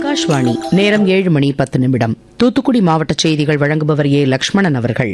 ஆகாஷ்வாணி நேரம் ஏழு மணி பத்து நிமிடம் தூத்துக்குடி மாவட்ட செய்திகள் வழங்குபவர் ஏ லக்ஷ்மணன் அவர்கள்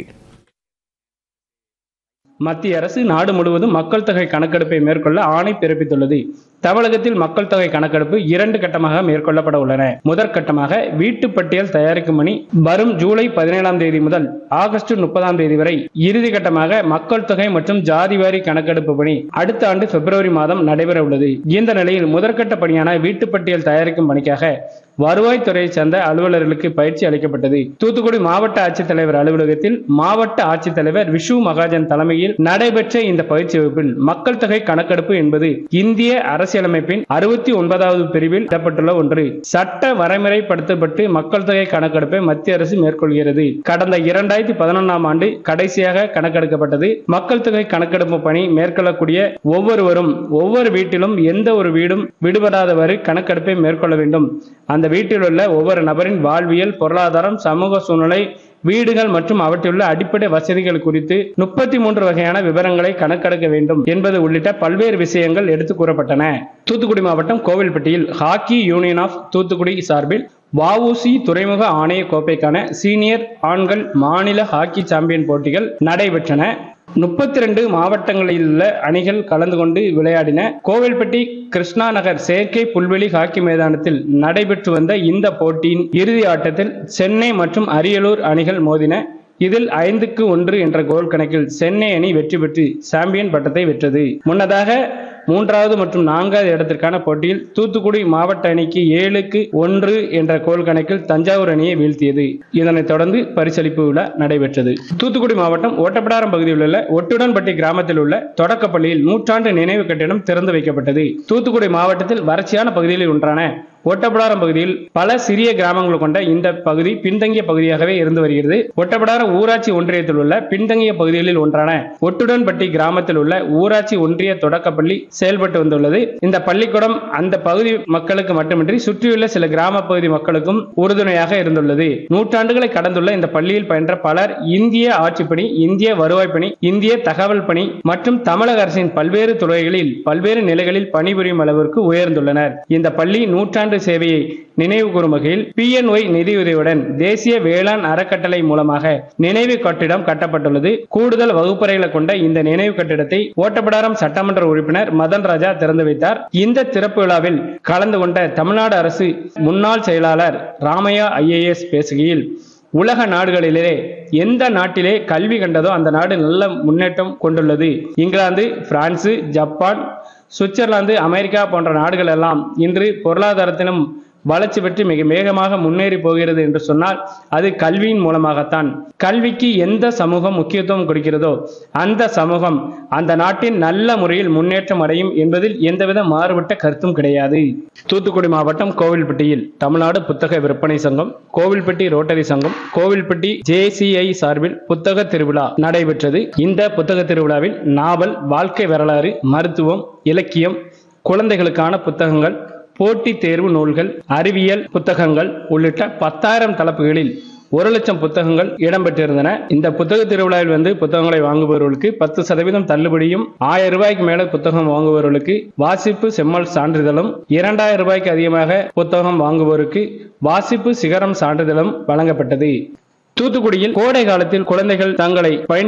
மத்திய அரசு நாடு முழுவதும் மக்கள் தொகை கணக்கெடுப்பை மேற்கொள்ள ஆணை பிறப்பித்துள்ளது தமிழகத்தில் மக்கள் தொகை கணக்கெடுப்பு இரண்டு கட்டமாக மேற்கொள்ளப்பட உள்ளன முதற்கட்டமாக வீட்டு பட்டியல் தயாரிக்கும் பணி வரும் ஜூலை பதினேழாம் தேதி முதல் ஆகஸ்ட் முப்பதாம் தேதி வரை இறுதி கட்டமாக மக்கள் தொகை மற்றும் ஜாதிவாரி கணக்கெடுப்பு பணி அடுத்த ஆண்டு பிப்ரவரி மாதம் நடைபெற உள்ளது இந்த நிலையில் முதற்கட்ட பணியான வீட்டு பட்டியல் தயாரிக்கும் பணிக்காக வருவாய்த்துறையைச் சேர்ந்த அலுவலர்களுக்கு பயிற்சி அளிக்கப்பட்டது தூத்துக்குடி மாவட்ட ஆட்சித்தலைவர் அலுவலகத்தில் மாவட்ட ஆட்சித்தலைவர் விஷு மகாஜன் தலைமையில் நடைபெற்ற இந்த பயிற்சி வகுப்பில் மக்கள் தொகை கணக்கெடுப்பு என்பது இந்திய அரசியலமைப்பின் அறுபத்தி ஒன்பதாவது பிரிவில் இடப்பட்டுள்ள ஒன்று சட்ட வரைமுறைப்படுத்தப்பட்டு மக்கள் தொகை கணக்கெடுப்பை மத்திய அரசு மேற்கொள்கிறது கடந்த இரண்டாயிரத்தி பதினொன்றாம் ஆண்டு கடைசியாக கணக்கெடுக்கப்பட்டது மக்கள் தொகை கணக்கெடுப்பு பணி மேற்கொள்ளக்கூடிய ஒவ்வொருவரும் ஒவ்வொரு வீட்டிலும் எந்த ஒரு வீடும் விடுபடாதவாறு கணக்கெடுப்பை மேற்கொள்ள வேண்டும் அந்த வீட்டில் உள்ள ஒவ்வொரு நபரின் வாழ்வியல் பொருளாதாரம் சமூக சூழ்நிலை வீடுகள் மற்றும் அவற்றிலுள்ள அடிப்படை வசதிகள் குறித்து முப்பத்தி மூன்று வகையான விவரங்களை கணக்கெடுக்க வேண்டும் என்பது உள்ளிட்ட பல்வேறு விஷயங்கள் எடுத்துக் கூறப்பட்டன தூத்துக்குடி மாவட்டம் கோவில்பட்டியில் ஹாக்கி யூனியன் ஆஃப் தூத்துக்குடி சார்பில் வஉசி துறைமுக ஆணைய கோப்பைக்கான சீனியர் ஆண்கள் மாநில ஹாக்கி சாம்பியன் போட்டிகள் நடைபெற்றன முப்பத்தி ரெண்டு மாவட்டங்களில் உள்ள அணிகள் கலந்து கொண்டு விளையாடின கோவில்பட்டி கிருஷ்ணா நகர் செயற்கை புல்வெளி ஹாக்கி மைதானத்தில் நடைபெற்று வந்த இந்த போட்டியின் இறுதி ஆட்டத்தில் சென்னை மற்றும் அரியலூர் அணிகள் மோதின இதில் ஐந்துக்கு ஒன்று என்ற கோல் கணக்கில் சென்னை அணி வெற்றி பெற்று சாம்பியன் பட்டத்தை வென்றது முன்னதாக மூன்றாவது மற்றும் நான்காவது இடத்திற்கான போட்டியில் தூத்துக்குடி மாவட்ட அணிக்கு ஏழுக்கு ஒன்று என்ற கோல் கணக்கில் தஞ்சாவூர் அணியை வீழ்த்தியது இதனைத் தொடர்ந்து பரிசளிப்பு விழா நடைபெற்றது தூத்துக்குடி மாவட்டம் ஓட்டப்படாரம் பகுதியில் உள்ள ஒட்டுடன்பட்டி கிராமத்தில் உள்ள தொடக்கப்பள்ளியில் நூற்றாண்டு நினைவு கட்டிடம் திறந்து வைக்கப்பட்டது தூத்துக்குடி மாவட்டத்தில் வறட்சியான பகுதிகளில் ஒன்றான ஒட்டப்படாரம் பகுதியில் பல சிறிய கிராமங்கள் கொண்ட இந்த பகுதி பின்தங்கிய பகுதியாகவே இருந்து வருகிறது ஒட்டப்படாரம் ஊராட்சி ஒன்றியத்தில் உள்ள பின்தங்கிய பகுதிகளில் ஒன்றான ஒட்டுடன்பட்டி கிராமத்தில் உள்ள ஊராட்சி ஒன்றிய தொடக்கப்பள்ளி செயல்பட்டு வந்துள்ளது இந்த பள்ளிக்கூடம் அந்த பகுதி மக்களுக்கு மட்டுமின்றி சுற்றியுள்ள சில கிராம பகுதி மக்களுக்கும் உறுதுணையாக இருந்துள்ளது நூற்றாண்டுகளை கடந்துள்ள இந்த பள்ளியில் பயின்ற பலர் இந்திய ஆட்சிப்பணி இந்திய வருவாய் பணி இந்திய தகவல் பணி மற்றும் தமிழக அரசின் பல்வேறு துறைகளில் பல்வேறு நிலைகளில் பணிபுரியும் அளவிற்கு உயர்ந்துள்ளனர் இந்த பள்ளி நூற்றாண்டு சேவையை நினைவு கூறும் வகையில் பிஎன்ஒய் நிதியுதவியுடன் தேசிய வேளாண் அறக்கட்டளை மூலமாக நினைவு கட்டிடம் கட்டப்பட்டுள்ளது கூடுதல் வகுப்பறைகளை கொண்ட இந்த நினைவு கட்டிடத்தை ஓட்டப்படாரம் சட்டமன்ற உறுப்பினர் மதன் ராஜா திறந்து வைத்தார் இந்த திறப்பு விழாவில் கலந்து கொண்ட தமிழ்நாடு அரசு முன்னாள் செயலாளர் ராமையா ஐஏஎஸ் பேசுகையில் உலக நாடுகளிலே எந்த நாட்டிலே கல்வி கண்டதோ அந்த நாடு நல்ல முன்னேற்றம் கொண்டுள்ளது England France Japan Switzerland America போன்ற நாடுகள் எல்லாம் இன்று பொருளாதாரத்திலும் வளர்ச்சி பெற்று மிக வேகமாக முன்னேறி போகிறது என்று சொன்னால் அது கல்வியின் மூலமாகத்தான் கல்விக்கு எந்த சமூகம் முக்கியத்துவம் கொடுக்கிறதோ அந்த சமூகம் அந்த நாட்டின் நல்ல முறையில் முன்னேற்றம் அடையும் என்பதில் எந்தவித மாறுபட்ட கருத்தும் கிடையாது தூத்துக்குடி மாவட்டம் கோவில்பட்டியில் தமிழ்நாடு புத்தக விற்பனை சங்கம் கோவில்பட்டி ரோட்டரி சங்கம் கோவில்பட்டி ஜேசிஐ சார்பில் புத்தக திருவிழா நடைபெற்றது இந்த புத்தக திருவிழாவில் நாவல் வாழ்க்கை வரலாறு மருத்துவம் இலக்கியம் குழந்தைகளுக்கான புத்தகங்கள் போட்டித் தேர்வு நூல்கள் அறிவியல் புத்தகங்கள் உள்ளிட்ட பத்தாயிரம் தலைப்புகளில் ஒரு லட்சம் புத்தகங்கள் இடம்பெற்றிருந்தன இந்த புத்தக திருவிழாவில் வந்து புத்தகங்களை வாங்குபவர்களுக்கு பத்து சதவீதம் தள்ளுபடியும் ஆயிரம் ரூபாய்க்கு மேல புத்தகம் வாங்குபவர்களுக்கு வாசிப்பு செம்மல் சான்றிதழும் இரண்டாயிரம் ரூபாய்க்கு அதிகமாக புத்தகம் வாங்குவோருக்கு வாசிப்பு சிகரம் சான்றிதழும் வழங்கப்பட்டது தூத்துக்குடியில் கோடை காலத்தில் குழந்தைகள் தங்களை பயன்